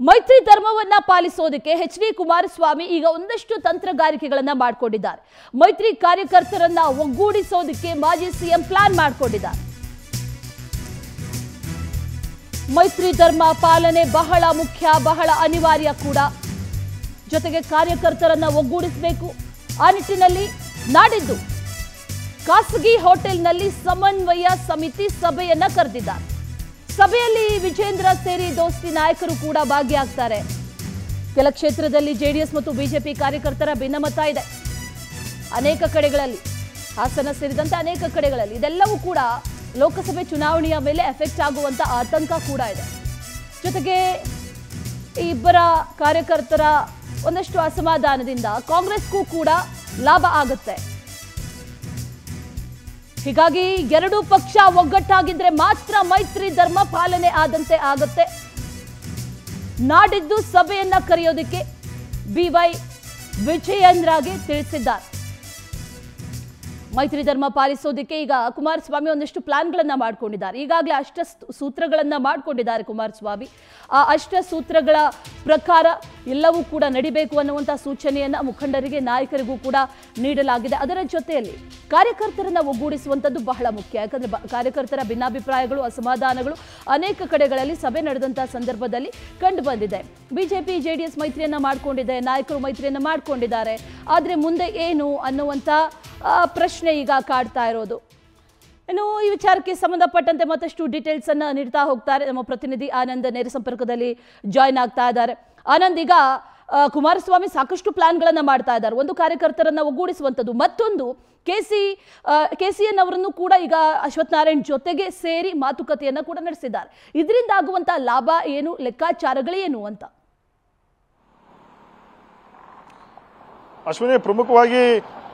ಮೈತ್ರಿ ಧರ್ಮವನ್ನ ಪಾಲಿಸೋದಕ್ಕೆ H D Kumaraswamy ಈಗ ಒಂದಷ್ಟು ತಂತ್ರಗಾರಿಕೆಗಳನ್ನ ಮಾಡಿಕೊಂಡಿದ್ದಾರೆ ಮೈತ್ರಿ ಕಾರ್ಯಕರ್ತರನ್ನ ಒಗ್ಗೂಡಿಸೋದಕ್ಕೆ ಮಾಜಿ ಸಿಎಂ ಪ್ಲಾನ್ ಮಾಡಿಕೊಂಡಿದ್ದಾರೆ ಮೈತ್ರಿ ಧರ್ಮ ಪಾಲನೆ ಬಹಳ ಮುಖ್ಯ ಬಹಳ ಅನಿವಾರ್ಯ ಕೂಡ ಜೊತೆಗೆ ಕಾರ್ಯಕರ್ತರನ್ನ ಒಗ್ಗೂಡಿಸಬೇಕು ಆ ನಿಟ್ಟಿನಲ್ಲಿ ನಾಡಿದ್ದು ಖಾಸಗಿ ಹೋಟೆಲ್ನಲ್ಲಿ ಸಮನ್ವಯ ಸಮಿತಿ ಸಭೆಯನ್ನ ಕರೆದಿದ್ದಾರೆ ಸಭೆಯಲ್ಲಿ ವಿಜೇಂದ್ರ ಸೇರಿ ದೋಸ್ತಿ ನಾಯಕರು ಕೂಡ ಭಾಗಿಯಾಗ್ತಾರೆ ಕೆಲ ಕ್ಷೇತ್ರದಲ್ಲಿ ಜೆಡಿಎಸ್ ಮತ್ತು ಬಿಜೆಪಿ ಕಾರ್ಯಕರ್ತರ ಭಿನ್ನಮತ ಇದೆ ಅನೇಕ ಕಡೆಗಳಲ್ಲಿ ಹಾಸನ ಸೇರಿದಂತೆ ಅನೇಕ ಕಡೆಗಳಲ್ಲಿ ಇದೆಲ್ಲವೂ ಕೂಡ ಲೋಕಸಭೆ ಚುನಾವಣೆಯ ಮೇಲೆ ಎಫೆಕ್ಟ್ ಆಗುವಂತ ಆತಂಕ ಕೂಡ ಇದೆ ಜೊತೆಗೆ ಈ ಇಬ್ಬರ ಕಾರ್ಯಕರ್ತರ ಒಂದಷ್ಟು ಅಸಮಾಧಾನದಿಂದ ಕಾಂಗ್ರೆಸ್ಗೂ ಕೂಡ ಲಾಭ ಆಗುತ್ತೆ ಹೀಗಾಗಿ ಎರಡು ಪಕ್ಷ ಒಗ್ಗಟ್ಟಾಗಿದ್ರೆ ಮಾತ್ರ ಮೈತ್ರಿ ಧರ್ಮ ಪಾಲನೆ ಆದಂತೆ ಆಗುತ್ತೆ ನಾಡಿದ್ದು ಸಭೆಯನ್ನ ಕರೆಯೋದಕ್ಕೆ ಬಿವೈ ವಿಜಯೇಂದ್ರಗೆ ತಿಳಿಸಿದ್ದಾರೆ ಮೈತ್ರಿ ಧರ್ಮ ಪಾಲಿಸೋದಕ್ಕೆ ಈಗ ಕುಮಾರಸ್ವಾಮಿ ಒಂದಿಷ್ಟು ಪ್ಲಾನ್ಗಳನ್ನ ಮಾಡ್ಕೊಂಡಿದ್ದಾರೆ ಈಗಾಗಲೇ ಅಷ್ಟ ಸೂತ್ರಗಳನ್ನ ಮಾಡ್ಕೊಂಡಿದ್ದಾರೆ ಕುಮಾರಸ್ವಾಮಿ ಆ ಅಷ್ಟ ಸೂತ್ರಗಳ ಪ್ರಕಾರ ಎಲ್ಲವೂ ಕೂಡ ನಡಿಬೇಕು ಅನ್ನುವಂಥ ಸೂಚನೆಯನ್ನ ಮುಖಂಡರಿಗೆ ನಾಯಕರಿಗೂ ಕೂಡ ನೀಡಲಾಗಿದೆ ಅದರ ಜೊತೆಯಲ್ಲಿ ಕಾರ್ಯಕರ್ತರನ್ನ ಒಗ್ಗೂಡಿಸುವಂಥದ್ದು ಬಹಳ ಮುಖ್ಯ ಯಾಕಂದ್ರೆ ಬ- ಕಾರ್ಯಕರ್ತರ ಭಿನ್ನಾಭಿಪ್ರಾಯಗಳು ಅಸಮಾಧಾನಗಳು ಅನೇಕ ಕಡೆಗಳಲ್ಲಿ ಸಭೆ ನಡೆದಂತಹ ಸಂದರ್ಭದಲ್ಲಿ ಕಂಡು ಬಂದಿದೆ ಬಿಜೆಪಿ ಜೆಡಿಎಸ್ ಮೈತ್ರಿಯನ್ನ ಮಾಡ್ಕೊಂಡಿದೆ ನಾಯಕರು ಮೈತ್ರಿಯನ್ನ ಮಾಡ್ಕೊಂಡಿದ್ದಾರೆ ಆದ್ರೆ ಮುಂದೆ ಏನು ಅನ್ನುವಂಥ ಆ, ಪ್ರಶ್ನೆ ಈಗ ಕಾಡ್ತಾ ಇರೋದು ಇನ್ನು ಈ ವಿಚಾರಕ್ಕೆ ಸಂಬಂಧಪಟ್ಟಂತೆ ಮತ್ತಷ್ಟು ಡೀಟೇಲ್ಸ್ ಅನ್ನ ನೀಡ್ತಾ ಹೋಗ್ತಾರೆ ನಮ್ಮ ಪ್ರತಿನಿಧಿ ಆನಂದ್ ನೇರ ಸಂಪರ್ಕದಲ್ಲಿ ಜಾಯ್ನ್ ಆಗ್ತಾ ಇದ್ದಾರೆ ಆನಂದ್ ಈಗ ಆ, ಕುಮಾರಸ್ವಾಮಿ ಸಾಕಷ್ಟು ಪ್ಲಾನ್ಗಳನ್ನ ಮಾಡ್ತಾ ಇದ್ದಾರೆ ಒಂದು ಕಾರ್ಯಕರ್ತರನ್ನ ಒಗ್ಗೂಡಿಸುವಂಥದ್ದು ಮತ್ತೊಂದು K C K C N ಅವರನ್ನು ಕೂಡ ಈಗ ಅಶ್ವಥ್ ನಾರಾಯಣ್ ಜೊತೆಗೆ ಸೇರಿ ಮಾತುಕತೆಯನ್ನ ಕೂಡ ನಡೆಸಿದ್ದಾರೆ ಇದರಿಂದ ಆಗುವಂತ ಲಾಭ ಏನು ಲೆಕ್ಕಾಚಾರಗಳೇನು ಅಂತ ಅಶ್ವಿನಿ ಪ್ರಮುಖವಾಗಿ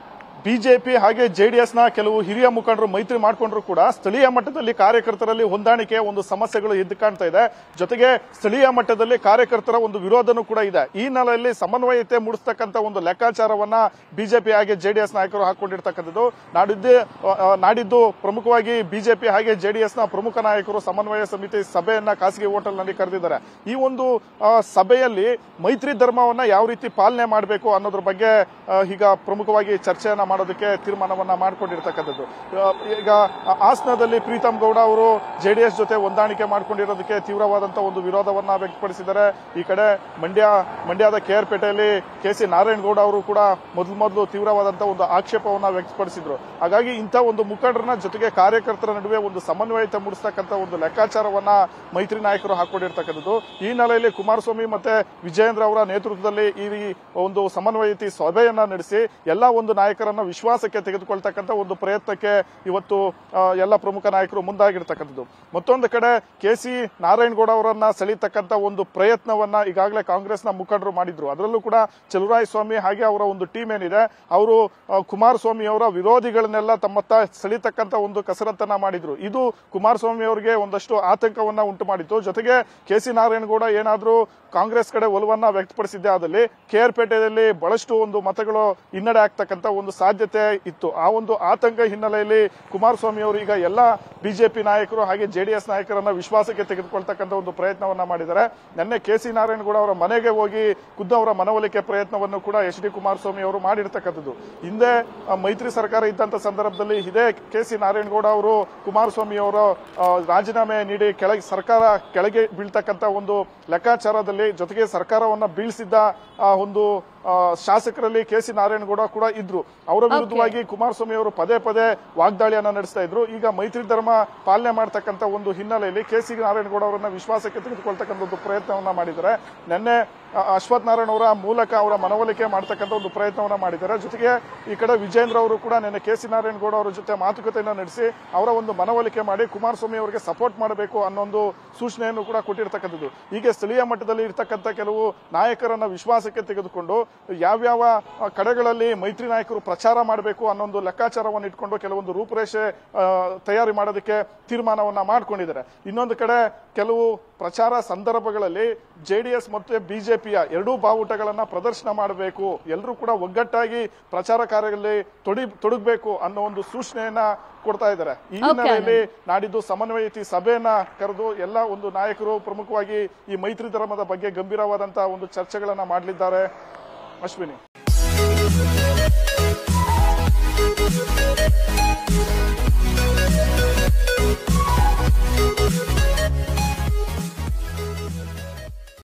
ಬಿಜೆಪಿ ಹಾಗೆ ಜೆಡಿಎಸ್ ನ ಕೆಲವು ಹಿರಿಯ ಮುಖಂಡರು ಮೈತ್ರಿ ಮಾಡಿಕೊಂಡ್ರು ಕೂಡ ಸ್ಥಳೀಯ ಮಟ್ಟದಲ್ಲಿ ಕಾರ್ಯಕರ್ತರಲ್ಲಿ ಹೊಂದಾಣಿಕೆ ಒಂದು ಸಮಸ್ಯೆಗಳು ಎದ್ದು ಕಾಣ್ತಾ ಇದೆ ಜೊತೆಗೆ ಸ್ಥಳೀಯ ಮಟ್ಟದಲ್ಲಿ ಕಾರ್ಯಕರ್ತರ ಒಂದು ವಿರೋಧನೂ ಕೂಡ ಇದೆ ಈ ನೆಲೆಯಲ್ಲಿ ಸಮನ್ವಯತೆ ಮೂಡಿಸ್ತಕ್ಕಂಥ ಒಂದು ಲೆಕ್ಕಾಚಾರವನ್ನ ಬಿಜೆಪಿ ಹಾಗೆ ಜೆಡಿಎಸ್ ನಾಯಕರು ಹಾಕೊಂಡಿರ್ತಕ್ಕಂಥದ್ದು ನಾಡಿದ್ದು ಆ, ಆ, ನಾಡಿದ್ದು ಪ್ರಮುಖವಾಗಿ ಬಿಜೆಪಿ ಹಾಗೆ ಜೆಡಿಎಸ್ ನ ಪ್ರಮುಖ ನಾಯಕರು ಸಮನ್ವಯ ಸಮಿತಿ ಸಭೆಯನ್ನ ಖಾಸಗಿ ಹೋಟೆಲ್ನಲ್ಲಿ ಕರೆದಿದ್ದಾರೆ ಈ ಒಂದು ಆ, ಸಭೆಯಲ್ಲಿ ಮೈತ್ರಿ ಧರ್ಮವನ್ನ ಯಾವ ರೀತಿ ಪಾಲನೆ ಮಾಡಬೇಕು ಅನ್ನೋದ್ರ ಬಗ್ಗೆ ಆ, ಈಗ ಪ್ರಮುಖವಾಗಿ ಚರ್ಚೆಯನ್ನ ಮಾಡೋದಕ್ಕೆ ತೀರ್ಮಾನವನ್ನ ಮಾಡಿಕೊಂಡಿರ್ತಕ್ಕಂಥದ್ದು ಆ, ಈಗ ಆ- ಹಾಸನದಲ್ಲಿ ಪ್ರೀತಮ್ ಗೌಡ ಅವರು ಜೆಡಿಎಸ್ ಜೊತೆ ಹೊಂದಾಣಿಕೆ ಮಾಡ್ಕೊಂಡಿರೋದಕ್ಕೆ ತೀವ್ರವಾದಂತಹ ಒಂದು ವಿರೋಧವನ್ನ ವ್ಯಕ್ತಪಡಿಸಿದ್ದಾರೆ ಈ ಕಡೆ ಮಂಡ್ಯ ಮಂಡ್ಯದ ಕೆಆರ್ಪೇಟೆಯಲ್ಲಿ ಕೆ ಸಿ ನಾರಾಯಣಗೌಡ ಅವರು ಕೂಡ ಮೊದಲು ಮೊದಲು ತೀವ್ರವಾದಂತಹ ಒಂದು ಆಕ್ಷೇಪವನ್ನ ವ್ಯಕ್ತಪಡಿಸಿದ್ರು ಹಾಗಾಗಿ ಇಂಥ ಒಂದು ಮುಖಂಡರನ್ನ ಜೊತೆಗೆ ಕಾರ್ಯಕರ್ತರ ನಡುವೆ ಒಂದು ಸಮನ್ವಯತೆ ಮೂಡಿಸ್ತಕ್ಕಂಥ ಒಂದು ಲೆಕ್ಕಾಚಾರವನ್ನ ಮೈತ್ರಿ ನಾಯಕರು ಹಾಕೊಂಡಿರ್ತಕ್ಕಂಥದ್ದು ಈ ನೆಲೆಯಲ್ಲಿ ಕುಮಾರಸ್ವಾಮಿ ಮತ್ತೆ ವಿಜಯೇಂದ್ರ ಅವರ ನೇತೃತ್ವದಲ್ಲಿ ಈ ಒಂದು ಸಮನ್ವಯತೆ ಸಭೆಯನ್ನ ನಡೆಸಿ ಎಲ್ಲ ಒಂದು ನಾಯಕರನ್ನ ವಿಶ್ವಾಸಕ್ಕೆ ತೆಗೆದುಕೊಳ್ತಕ್ಕಂಥ ಒಂದು ಪ್ರಯತ್ನಕ್ಕೆ ಇವತ್ತು ಆ, ಎಲ್ಲ ಪ್ರಮುಖ ನಾಯಕರು ಮುಂದಾಗಿರ್ತಕ್ಕಂಥದ್ದು ಮತ್ತೊಂದು ಕಡೆ ಕೆ ಸಿ ನಾರಾಯಣಗೌಡ ಅವರನ್ನ ಸೆಳೀತಕ್ಕಂಥ ಒಂದು ಪ್ರಯತ್ನವನ್ನ ಈಗಾಗಲೇ ಕಾಂಗ್ರೆಸ್ನ ಮುಖಂಡರು ಮಾಡಿದ್ರು ಅದರಲ್ಲೂ ಕೂಡ ಚಲುರಾಯ ಸ್ವಾಮಿ ಹಾಗೆ ಅವರ ಒಂದು ಟೀಮ್ ಏನಿದೆ ಅವರು ಆ, ಕುಮಾರಸ್ವಾಮಿ ಅವರ ವಿರೋಧಿಗಳನ್ನೆಲ್ಲ ತಮ್ಮತ್ತ ಸೆಳೀತಕ್ಕಂಥ ಒಂದು ಕಸರತ್ತನ್ನ ಮಾಡಿದ್ರು ಇದು ಕುಮಾರಸ್ವಾಮಿ ಅವರಿಗೆ ಒಂದಷ್ಟು ಆತಂಕವನ್ನ ಉಂಟು ಮಾಡಿತ್ತು ಜೊತೆಗೆ ಕೆ ಸಿ ನಾರಾಯಣಗೌಡ ಏನಾದ್ರೂ ಕಾಂಗ್ರೆಸ್ ಕಡೆ ಒಲವನ್ನ ವ್ಯಕ್ತಪಡಿಸಿದ್ದೆ ಆದಲ್ಲಿ ಕೆಆರ್ಪೇಟೆಯಲ್ಲಿ ಬಹಳಷ್ಟು ಒಂದು ಮತಗಳು ಹಿನ್ನಡೆ ಆಗ್ತಕ್ಕಂಥ ಒಂದು ಸಾಧ್ಯತೆ ಇತ್ತು ಆ ಒಂದು ಆತಂಕ ಹಿನ್ನೆಲೆಯಲ್ಲಿ ಕುಮಾರಸ್ವಾಮಿ ಅವರು ಈಗ ಎಲ್ಲ ಬಿಜೆಪಿ ನಾಯಕರು ಹಾಗೆ ಜೆಡಿಎಸ್ ನಾಯಕರನ್ನ ವಿಶ್ವಾಸಕ್ಕೆ ತೆಗೆದುಕೊಳ್ತಕ್ಕಂಥ ಒಂದು ಪ್ರಯತ್ನವನ್ನ ಮಾಡಿದ್ದಾರೆ ನಿನ್ನೆ ಕೆ ಸಿ ನಾರಾಯಣಗೌಡ ಅವರ ಮನೆಗೆ ಹೋಗಿ ಖುದ್ದು ಅವರ ಮನವೊಲಿಕೆ ಪ್ರಯತ್ನವನ್ನು ಕೂಡ ಎಚ್ ಡಿ ಕುಮಾರಸ್ವಾಮಿ ಅವರು ಮಾಡಿರ್ತಕ್ಕಂಥದ್ದು ಹಿಂದೆ ಆ, ಮೈತ್ರಿ ಸರ್ಕಾರ ಇದ್ದಂತ ಸಂದರ್ಭದಲ್ಲಿ ಇದೇ ಕೆ ಸಿ ನಾರಾಯಣಗೌಡ ಅವರು ಕುಮಾರಸ್ವಾಮಿ ಅವರು ಆ, ರಾಜೀನಾಮೆ ನೀಡಿ ಕೆಳಗೆ ಸರ್ಕಾರ ಕೆಳಗೆ ಬೀಳ್ತಕ್ಕಂಥ ಒಂದು ಲೆಕ್ಕಾಚಾರದಲ್ಲಿ ಜೊತೆಗೆ ಸರ್ಕಾರವನ್ನ ಬೀಳಿಸಿದ್ದ ಆ ಒಂದು ಆ, ಶಾಸಕರಲ್ಲಿ ಕೆ ಸಿ ನಾರಾಯಣಗೌಡ ಕೂಡ ಇದ್ರು ಅವರ ವಿರುದ್ಧವಾಗಿ ಕುಮಾರಸ್ವಾಮಿ ಅವರು ಪದೇ ಪದೇ ವಾಗ್ದಾಳಿಯನ್ನ ನಡೆಸ್ತಾ ಇದ್ರು ಈಗ ಮೈತ್ರಿ ಧರ್ಮ ಪಾಲನೆ ಮಾಡತಕ್ಕಂತ ಒಂದು ಹಿನ್ನೆಲೆಯಲ್ಲಿ ಕೆ ಸಿ ನಾರಾಯಣಗೌಡ ಅವರನ್ನ ವಿಶ್ವಾಸಕ್ಕೆ ತೆಗೆದುಕೊಳ್ತಕ್ಕಂಥ ಒಂದು ಪ್ರಯತ್ನವನ್ನ ಮಾಡಿದ್ದಾರೆ ನಿನ್ನೆ ಆ, ಅಶ್ವಥ್ ನಾರಾಯಣ ಅವರ ಮೂಲಕ ಅವರ ಮನವೊಲಿಕೆ ಮಾಡತಕ್ಕಂಥ ಒಂದು ಪ್ರಯತ್ನವನ್ನ ಮಾಡಿದ್ದಾರೆ ಜೊತೆಗೆ ಈ ಕಡೆ ವಿಜೇಂದ್ರ ಅವರು ಕೂಡ ನಿನ್ನೆ ಕೆ ಸಿ ನಾರಾಯಣಗೌಡ ಅವರ ಜೊತೆ ಮಾತುಕತೆಯನ್ನ ನಡೆಸಿ ಅವರ ಒಂದು ಮನವೊಲಿಕೆ ಮಾಡಿ ಕುಮಾರಸ್ವಾಮಿ ಅವರಿಗೆ ಸಪೋರ್ಟ್ ಮಾಡಬೇಕು ಅನ್ನೋ ಒಂದು ಸೂಚನೆಯನ್ನು ಕೂಡ ಕೊಟ್ಟಿರ್ತಕ್ಕಂಥದ್ದು ಹೀಗೆ ಸ್ಥಳೀಯ ಮಟ್ಟದಲ್ಲಿ ಇರ್ತಕ್ಕಂಥ ಕೆಲವು ನಾಯಕರನ್ನ ವಿಶ್ವಾಸಕ್ಕೆ ತೆಗೆದುಕೊಂಡು ಯಾವ್ಯಾವ ಆ, ಕಡೆಗಳಲ್ಲಿ ಮೈತ್ರಿ ನಾಯಕರು ಪ್ರಚಾರ ಮಾಡಬೇಕು ಅನ್ನೊಂದು ಲೆಕ್ಕಾಚಾರವನ್ನು ಇಟ್ಕೊಂಡು ಕೆಲವೊಂದು ರೂಪುರೇಷೆ ಆ, ತಯಾರಿ ಮಾಡೋದಕ್ಕೆ ತೀರ್ಮಾನವನ್ನ ಮಾಡ್ಕೊಂಡಿದ್ದಾರೆ ಇನ್ನೊಂದು ಕಡೆ ಕೆಲವು ಪ್ರಚಾರ ಸಂದರ್ಭಗಳಲ್ಲಿ ಜೆಡಿಎಸ್ ಮತ್ತು ಬಿಜೆಪಿಯ ಎರಡೂ ಬಾವುಟಗಳನ್ನ ಪ್ರದರ್ಶನ ಮಾಡಬೇಕು ಎಲ್ಲರೂ ಕೂಡ ಒಗ್ಗಟ್ಟಾಗಿ ಪ್ರಚಾರ ಕಾರ್ಯದಲ್ಲಿ ತೊಡಿ ತೊಡಗಬೇಕು ಅನ್ನೋ ಒಂದು ಸೂಚನೆಯನ್ನ ಕೊಡ್ತಾ ಇದ್ದಾರೆ ಈ Okay, ಹಿನ್ನೆಲೆಯಲ್ಲಿ ನಾಡಿದ್ದು ಸಮನ್ವಯತಿ ಸಭೆಯನ್ನ ಕರೆದು ಎಲ್ಲ ಒಂದು ನಾಯಕರು ಪ್ರಮುಖವಾಗಿ ಈ ಮೈತ್ರಿ ಧರ್ಮದ ಬಗ್ಗೆ ಗಂಭೀರವಾದಂತಹ ಒಂದು ಚರ್ಚೆಗಳನ್ನ ಮಾಡಲಿದ್ದಾರೆ ಅಶ್ವಿನಿ